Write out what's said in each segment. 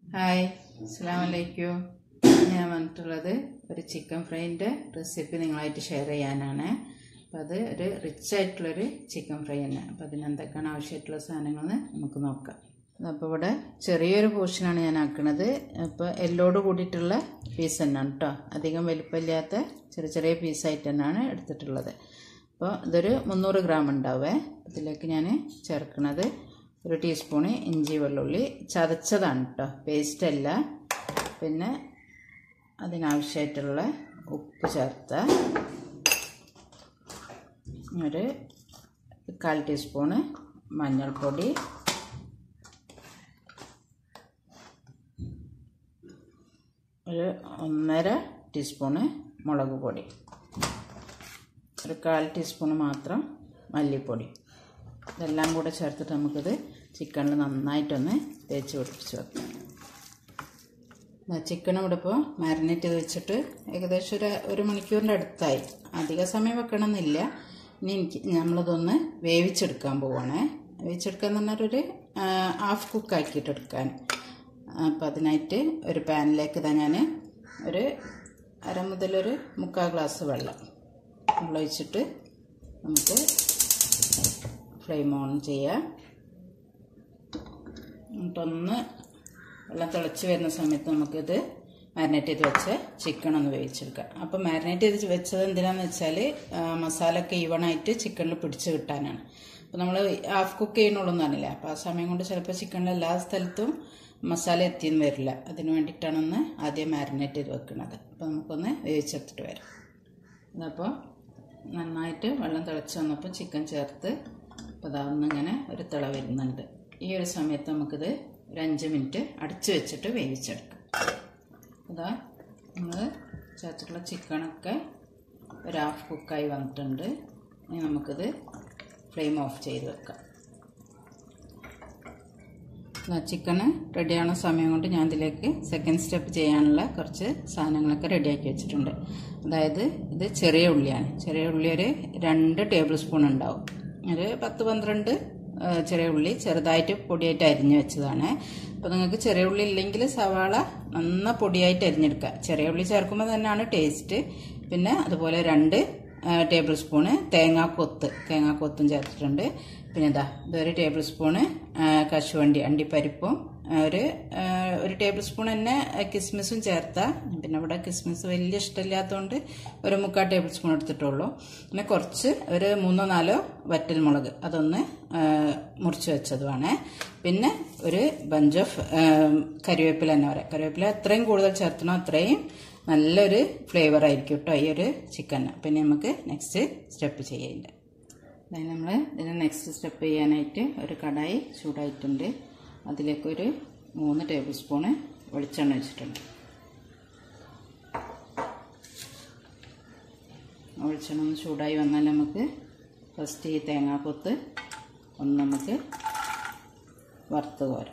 hi അസ്സാം വലൈക്കും ഞാൻ വന്നിട്ടുള്ളത് ഒരു ചിക്കൻ ഫ്രൈൻ്റെ റെസിപ്പി നിങ്ങളായിട്ട് ഷെയർ ചെയ്യാനാണ് അപ്പം അത് ഒരു റിച്ച് ആയിട്ടുള്ളൊരു ചിക്കൻ ഫ്രൈ തന്നെ അപ്പം അതിന് എന്തൊക്കെയാണ് ആവശ്യമായിട്ടുള്ള സാധനങ്ങളെന്ന് നമുക്ക് നോക്കാം അപ്പോൾ ഇവിടെ ചെറിയൊരു പോർഷനാണ് ഞാൻ ആക്കുന്നത് അപ്പോൾ എല്ലോട് കൂടിയിട്ടുള്ള പീസ് തന്നെയാണ് കേട്ടോ അധികം വലിപ്പമില്ലാത്ത ചെറിയ ചെറിയ പീസായിട്ട് തന്നെയാണ് എടുത്തിട്ടുള്ളത് അപ്പോൾ ഇതൊരു മുന്നൂറ് ഗ്രാം ഉണ്ടാവേ ഇതിലേക്ക് ഞാൻ ചേർക്കുന്നത് ഒരു ടീസ്പൂണ് ഇഞ്ചി വെള്ളുള്ളി ചതച്ചതാണ് കേട്ടോ പേസ്റ്റ് അല്ല പിന്നെ അതിനാവശ്യമായിട്ടുള്ള ഉപ്പ് ചേർത്ത ഒരു കാൽ ടീസ്പൂണ് മഞ്ഞൾപ്പൊടി ഒരു ഒന്നര ടീസ്പൂണ് മുളക് പൊടി ഒരു കാൽ ടീസ്പൂൺ മാത്രം മല്ലിപ്പൊടി ഇതെല്ലാം കൂടെ ചേർത്തിട്ട് നമുക്കിത് ചിക്കനിൽ നന്നായിട്ടൊന്ന് തേച്ച് പിടിപ്പിച്ച് വെക്കാം ചിക്കൻ ഇവിടെ ഇപ്പോൾ മാരിനേറ്റ് ചെയ്ത് വെച്ചിട്ട് ഏകദേശം ഒരു ഒരു മണിക്കൂറിൻ്റെ അടുത്തായി അധിക സമയം വെക്കണമെന്നില്ല ഇനി എനിക്ക് നമ്മളിതൊന്ന് വേവിച്ചെടുക്കാൻ പോവുകയാണേ വേവിച്ചെടുക്കാൻ എന്ന് പറഞ്ഞാൽ ഒരു ഹാഫ് കുക്ക് ആക്കിയിട്ട് എടുക്കാൻ അപ്പം അതിനായിട്ട് ഒരു പാനിലേക്ക് ഇതാ ഞാൻ ഒരു അര മുതലൊരു മുക്കാൽ ഗ്ലാസ് വെള്ളം വെള്ളം ഒഴിച്ചിട്ട് നമുക്ക് ഫ്ലെയിം ഓൺ ചെയ്യാം എന്നിട്ടൊന്ന് വെള്ളം തിളച്ച് വരുന്ന സമയത്ത് നമുക്കിത് മാരിനേറ്റ് ചെയ്ത് വെച്ച് ചിക്കൻ ഒന്ന് വേവിച്ചെടുക്കാം അപ്പോൾ മാരിനേറ്റ് ചെയ്ത് വെച്ചത് എന്തിനാന്ന് വെച്ചാൽ മസാല ഒക്കെ ഈവണായിട്ട് ചിക്കനിൽ പിടിച്ച് കിട്ടാനാണ് അപ്പോൾ നമ്മൾ ഹാഫ് കുക്ക് ചെയ്യണുള്ളൂ അറിയില്ല അപ്പോൾ ആ സമയം കൊണ്ട് ചിലപ്പോൾ ചിക്കനിൽ എല്ലാ സ്ഥലത്തും മസാല എത്തിയെന്ന് വരില്ല അതിന് വേണ്ടിയിട്ടാണൊന്ന് ആദ്യം മാരിനേറ്റ് ചെയ്ത് വെക്കുന്നത് അപ്പോൾ നമുക്കൊന്ന് വേവിച്ചെടുത്തിട്ട് വരാം അതപ്പോൾ നന്നായിട്ട് വെള്ളം തിളച്ച് വന്നപ്പോൾ ചിക്കൻ ചേർത്ത് അപ്പോൾ അതൊന്നിങ്ങനെ ഒരു തിള വരുന്നുണ്ട് ഈ ഒരു സമയത്ത് നമുക്കിത് ഒരു അഞ്ച് മിനിറ്റ് അടച്ച് വെച്ചിട്ട് വേവിച്ചെടുക്കാം അതാ നമ്മൾ ചേർത്തിട്ടുള്ള ചിക്കനൊക്കെ ഒരു ഹാഫ് കുക്കായി വന്നിട്ടുണ്ട് ഇനി നമുക്കിത് ഫ്ലെയിം ഓഫ് ചെയ്ത് വെക്കാം ചിക്കന് റെഡിയാവുന്ന സമയം കൊണ്ട് ഞാൻ ഇതിലേക്ക് സെക്കൻഡ് സ്റ്റെപ്പ് ചെയ്യാനുള്ള കുറച്ച് സാധനങ്ങളൊക്കെ റെഡിയാക്കി വെച്ചിട്ടുണ്ട് അതായത് ഇത് ചെറിയ ഉള്ളിയാണ് ചെറിയ ഉള്ളി ഒരു രണ്ട് ടേബിൾ സ്പൂൺ ഉണ്ടാവും ഒരു പത്ത് പന്ത്രണ്ട് ചെറിയ ഉള്ളി ചെറുതായിട്ട് പൊടിയായിട്ട് അരിഞ്ഞു വെച്ചതാണ് അപ്പോൾ നിങ്ങൾക്ക് ചെറിയ ഉള്ളി ഇല്ലെങ്കിൽ സവാള നന്ന പൊടിയായിട്ട് അരിഞ്ഞെടുക്കുക ചെറിയ ഉള്ളി ചേർക്കുമ്പോൾ തന്നെയാണ് ടേസ്റ്റ് പിന്നെ അതുപോലെ രണ്ട് ടേബിൾ സ്പൂണ് തേങ്ങാക്കൊത്ത് തേങ്ങാക്കൊത്തും ചേർത്തിട്ടുണ്ട് പിന്നെ ഇതാ ഇതൊരു ടേബിൾ സ്പൂണ് കശുവണ്ടി അണ്ടിപ്പരിപ്പും ഒരു ഒരു ടേബിൾ സ്പൂൺ തന്നെ കിസ്മിസും ചേർത്താൽ പിന്നെ ഇവിടെ കിസ്മിസ് വലിയ ഇഷ്ടമില്ലാത്തതുകൊണ്ട് ഒരു മുക്കാൽ ടേബിൾ സ്പൂൺ എടുത്തിട്ടുള്ളൂ പിന്നെ കുറച്ച് ഒരു മൂന്നോ നാലോ വറ്റൽ മുളക് അതൊന്ന് മുറിച്ച് വെച്ചതുമാണ് പിന്നെ ഒരു ബഞ്ച് ഓഫ് കറിവേപ്പില തന്നെ പറയാം കറിവേപ്പില എത്രയും കൂടുതൽ ചേർത്തണോ അത്രയും നല്ലൊരു ഫ്ലേവർ ആയിരിക്കും കേട്ടോ ഈ ഒരു ചിക്കന് പിന്നെ നമുക്ക് നെക്സ്റ്റ് സ്റ്റെപ്പ് ചെയ്യേണ്ട അതായത് നമ്മൾ ഇതിന് നെക്സ്റ്റ് സ്റ്റെപ്പ് ചെയ്യാനായിട്ട് ഒരു കടായി ചൂടായിട്ടുണ്ട് അതിലേക്കൊരു മൂന്ന് ടേബിൾ സ്പൂണ് വെളിച്ചെണ്ണ വെച്ചിട്ടുണ്ട് വെളിച്ചെണ്ണ ഒന്ന് ചൂടായി വന്നാൽ നമുക്ക് ഫസ്റ്റ് ഈ തേങ്ങാക്കൊത്ത് ഒന്ന് നമുക്ക് വറുത്ത് കോരാം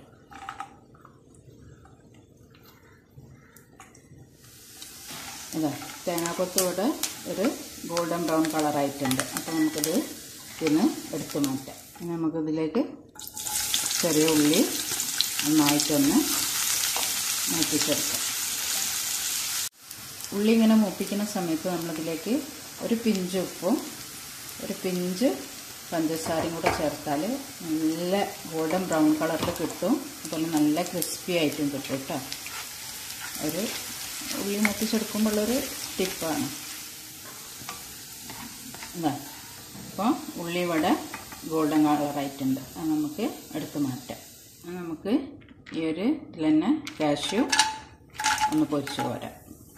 ഇതാ തേങ്ങാക്കൊത്ത് ഇവിടെ ഒരു ഗോൾഡൻ ബ്രൗൺ കളറായിട്ടുണ്ട് അപ്പോൾ നമുക്കിത് ഇതിന് എടുത്ത് മാറ്റാം ഇനി നമുക്കിതിലേക്ക് ചെറിയ ഉള്ളി നന്നായിട്ടൊന്ന് മൂപ്പിച്ചെടുക്കാം ഉള്ളി ഇങ്ങനെ മൂപ്പിക്കുന്ന സമയത്ത് നമ്മളിതിലേക്ക് ഒരു പിഞ്ച് ഉപ്പും ഒരു പിഞ്ച് പഞ്ചസാരയും കൂടെ ചേർത്താൽ നല്ല ഗോൾഡൻ ബ്രൗൺ കളറിൽ കിട്ടും അതുപോലെ നല്ല ക്രിസ്പി ആയിട്ടും കിട്ടും കേട്ടോ ഒരു ഉള്ളി മൂപ്പിച്ചെടുക്കുമ്പോഴുള്ളൊരു ടിപ്പാണ് ഇതാ അപ്പോൾ ഉള്ളി ഇവിടെ ഗോൾഡൻ കളറായിട്ടുണ്ട് അത് നമുക്ക് എടുത്ത് മാറ്റാം നമുക്ക് ഈ ഒരു ഇതിൽ തന്നെ കാഷ്യൂ ഒന്ന് പൊരിച്ച് പോരാം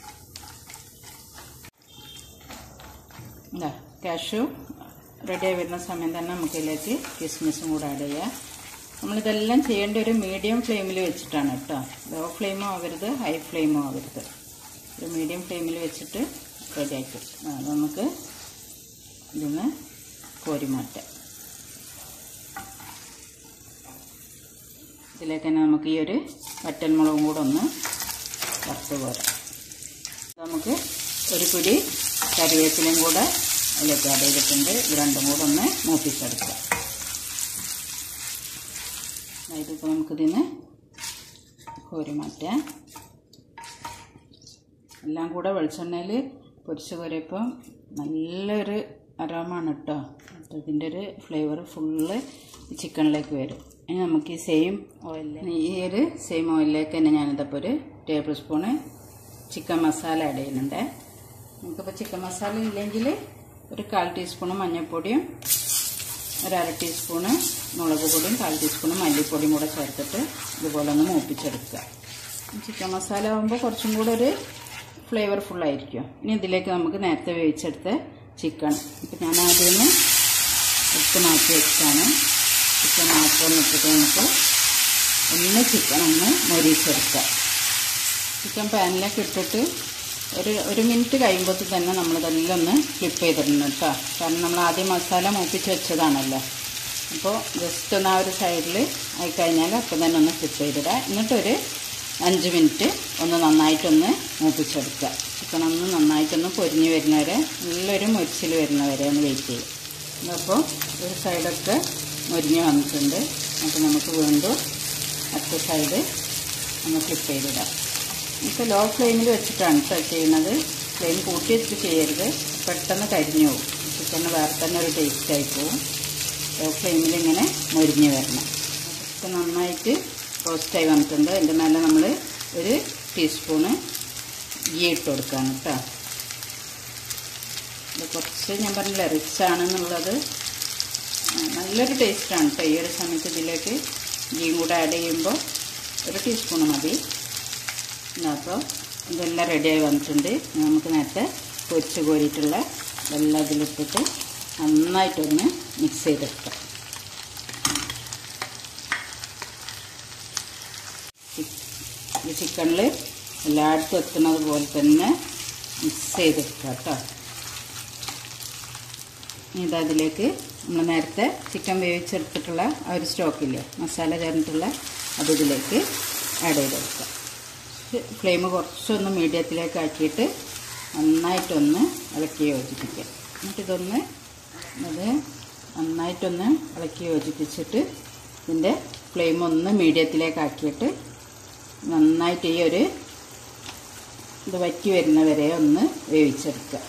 ഇതാ കാഷ്യൂ റെഡിയായി വരുന്ന സമയം തന്നെ നമുക്ക് ഇതിലേക്ക് കിസ്മിസും കൂടെ ആഡ് ചെയ്യാം നമ്മളിതെല്ലാം ചെയ്യേണ്ട ഒരു മീഡിയം ഫ്ലെയിമിൽ വെച്ചിട്ടാണ് കേട്ടോ ലോ ഫ്ലെയിമോ ആവരുത് ഹൈ ഫ്ലെയിമോ ആവരുത് ഒരു മീഡിയം ഫ്ലെയിമിൽ വെച്ചിട്ട് റെഡിയാക്കി നമുക്ക് ഇതിന്ന് കോരി മാറ്റാം ഇതിലേക്ക് തന്നെ നമുക്ക് ഈ ഒരു വറ്റൽമുളകും കൂടെ ഒന്ന് വറുത്ത് പോരാം നമുക്ക് ഒരു പിടി കറിവേപ്പിലയും കൂടെ അതിലേക്ക് ആഡ് ചെയ്തിട്ടുണ്ട് ഇത് രണ്ടും കൂടെ ഒന്ന് മൂപ്പിച്ചെടുക്കാം ഇതിപ്പോൾ നമുക്കിതിന് കോരി മാറ്റാം എല്ലാം കൂടെ വെളിച്ചെണ്ണയിൽ പൊരിച്ച് കോരിയപ്പോൾ നല്ലൊരു അരോമാണ് കേട്ടോ അപ്പോൾ ഇതിൻ്റെ ഒരു ഫ്ലേവർ ഫുള്ള് ചിക്കനിലേക്ക് വരും ഇനി നമുക്ക് ഈ സെയിം ഓയിലിൽ ഈ ഒരു സെയിം ഓയിലിലേക്ക് തന്നെ ഞാനിതപ്പോൾ ഒരു tablespoon chicken masala add ചെയ്യുന്നുണ്ട് നമുക്കിപ്പോൾ ചിക്കൻ മസാല ഇല്ലെങ്കിൽ ഒരു കാൽ ടീസ്പൂണ് മഞ്ഞൾപ്പൊടിയും ഒരു അര ടീസ്പൂണ് മുളക് പൊടിയും കാൽ ടീസ്പൂണ് മല്ലിപ്പൊടിയും കൂടെ ചേർത്തിട്ട് ഇതുപോലെ ഒന്ന് മൂപ്പിച്ചെടുക്കുക ചിക്കൻ മസാല ആകുമ്പോൾ കുറച്ചും കൂടെ ഒരു ഫ്ലേവർഫുൾ ആയിരിക്കും ഇനി ഇതിലേക്ക് നമുക്ക് നേരത്തെ വേവിച്ചെടുത്ത ചിക്കൻ ഇപ്പം ഞാൻ ആദ്യം ഒന്ന് എടുത്ത് മാറ്റി വെച്ചാണ് ചിക്കൻ മാത്രം ഇട്ടിട്ട് നമുക്ക് ഒന്ന് ചിക്കൻ ഒന്ന് മൊരിച്ചെടുക്കുക ചിക്കൻ പാനിലേക്ക് ഇട്ടിട്ട് ഒരു ഒരു മിനിറ്റ് കഴിയുമ്പോൾ തന്നെ നമ്മളിതെല്ലാം ഒന്ന് ഫ്ലിപ്പ് ചെയ്തിട്ടുണ്ട് കേട്ടോ കാരണം നമ്മൾ ആദ്യം മസാല മൂപ്പിച്ച് വെച്ചതാണല്ലോ അപ്പോൾ ജസ്റ്റ് ഒന്ന് ആ ഒരു സൈഡിൽ ആയിക്കഴിഞ്ഞാൽ അപ്പം തന്നെ ഒന്ന് ഫ്ലിപ്പ് ചെയ്തിടുക എന്നിട്ടൊരു അഞ്ച് മിനിറ്റ് ഒന്ന് നന്നായിട്ടൊന്ന് മൂപ്പിച്ചെടുക്കുക ചിക്കൻ ഒന്ന് നന്നായിട്ടൊന്ന് പൊരിഞ്ഞ് വരുന്നവരെ നല്ലൊരു മൊരിച്ചിൽ വരുന്നവരെ ഒന്ന് വെയിറ്റ് ചെയ്യും അപ്പോൾ ഒരു സൈഡൊക്കെ മൊരിഞ്ഞ് വന്നിട്ടുണ്ട് അപ്പോൾ നമുക്ക് വീണ്ടും അടുത്ത സൈഡ് ഒന്ന് ഫ്ലിപ്പ് ചെയ്തിടാം ഇപ്പോൾ ലോ ഫ്ലെയിമിൽ വെച്ചിട്ടാണ് കേട്ടോ ചെയ്യുന്നത് ഫ്ലെയിം കൂട്ടി വെച്ച് ചെയ്യരുത് പെട്ടെന്ന് കരിഞ്ഞു പോകും ചിക്കന് വേറെ തന്നെ ഒരു ടേസ്റ്റ് ആയി പോകും ലോ ഫ്ലെയിമിൽ ഇങ്ങനെ മൊരിഞ്ഞ് വരണം ഇപ്പം നന്നായിട്ട് റോസ്റ്റായി വന്നിട്ടുണ്ട് അതിൻ്റെ മേലെ നമ്മൾ ഒരു ടീസ്പൂണ് ഗീ ഇട്ട് കൊടുക്കുകയാണ് കേട്ടോ ഇത് കുറച്ച് ഞാൻ പറഞ്ഞില്ല റിച്ച് ആണെന്നുള്ളത് നല്ലൊരു ടേസ്റ്റാണ് കേട്ടോ ഈ ഒരു സമയത്ത് ഇതിലേക്ക് ഗീയും കൂടെ ആഡ് ചെയ്യുമ്പോൾ ഒരു ടീസ്പൂൺ മതി അപ്പോൾ ഇതെല്ലാം റെഡിയായി വന്നിട്ടുണ്ട് നമുക്ക് നേരത്തെ പൊരിച്ച് കോരിയിട്ടുള്ള എല്ലാം ഇതിലിട്ടിട്ട് നന്നായിട്ടൊന്ന് മിക്സ് ചെയ്തെടുക്കാം ഈ ചിക്കനിൽ എല്ലായിടത്തും എത്തുന്നത് പോലെ തന്നെ മിക്സ് ചെയ്തെടുക്കുക കേട്ടോ ഇനി അതിലേക്ക് നമ്മൾ നേരത്തെ ചിക്കൻ വേവിച്ചെടുത്തിട്ടുള്ള ആ ഒരു സ്റ്റോക്കില്ലേ മസാല ചേർന്നിട്ടുള്ള അത് ഇതിലേക്ക് ആഡ് ചെയ്ത് കൊടുക്കുക ഫ്ലെയിം കുറച്ചൊന്ന് മീഡിയത്തിലേക്ക് ആക്കിയിട്ട് നന്നായിട്ടൊന്ന് ഇളക്കി യോജിപ്പിക്കുക എന്നിട്ടിതൊന്ന് അത് നന്നായിട്ടൊന്ന് ഇളക്കി യോജിപ്പിച്ചിട്ട് ഇതിൻ്റെ ഫ്ലെയിം ഒന്ന് മീഡിയത്തിലേക്ക് ആക്കിയിട്ട് നന്നായിട്ട് ഈ ഒരു ഇത് വറ്റി വരുന്നവരെ ഒന്ന് വേവിച്ചെടുക്കുക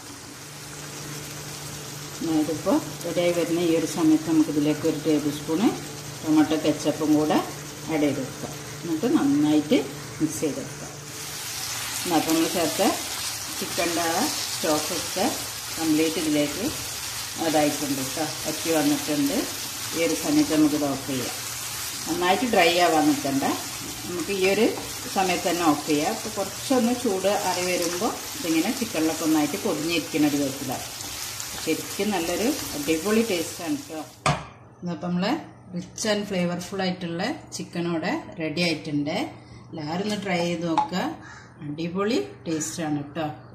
ഇതിപ്പോൾ റെഡിയായി വരുന്ന ഈ ഒരു സമയത്ത് നമുക്കിതിലേക്ക് ഒരു ടേബിൾ സ്പൂണ് ടൊമാറ്റോ കെച്ചപ്പും കൂടെ ആഡ് ചെയ്ത് കൊടുക്കുക എന്നിട്ട് നന്നായിട്ട് മിക്സ് ചെയ്തെടുക്കുക അപ്പോൾ നമ്മൾ ചേർത്ത ചിക്കൻ്റെ ആ സ്റ്റോക്കൊക്കെ കംപ്ലീറ്റ് ഇതിലേക്ക് അതായിട്ടുണ്ട് കേട്ടോ വറ്റി വന്നിട്ടുണ്ട് ഈ ഒരു സമയത്ത് നമുക്കിത് ഓഫ് ചെയ്യാം നന്നായിട്ട് ഡ്രൈ ആവാൻ നിൽക്കണ്ട നമുക്ക് ഈ ഒരു സമയത്ത് തന്നെ ഓഫ് ചെയ്യാം അപ്പോൾ കുറച്ചൊന്ന് ചൂട് അറി വരുമ്പോൾ ഇതിങ്ങനെ ചിക്കനിലൊക്കെ ഒന്നായിട്ട് പൊടിഞ്ഞിരിക്കുന്ന ഒരു വിധത്തിലാണ് ശരിക്കും നല്ലൊരു അടിപൊളി ടേസ്റ്റാണ് കേട്ടോ ഇതപ്പോൾ നമ്മൾ റിച്ച് ആൻഡ് ഫ്ലേവർഫുൾ ആയിട്ടുള്ള ചിക്കനോടെ റെഡി ആയിട്ടുണ്ട് എല്ലാവരും ഒന്ന് ട്രൈ ചെയ്ത് നോക്കുക അടിപൊളി ടേസ്റ്റാണ് കേട്ടോ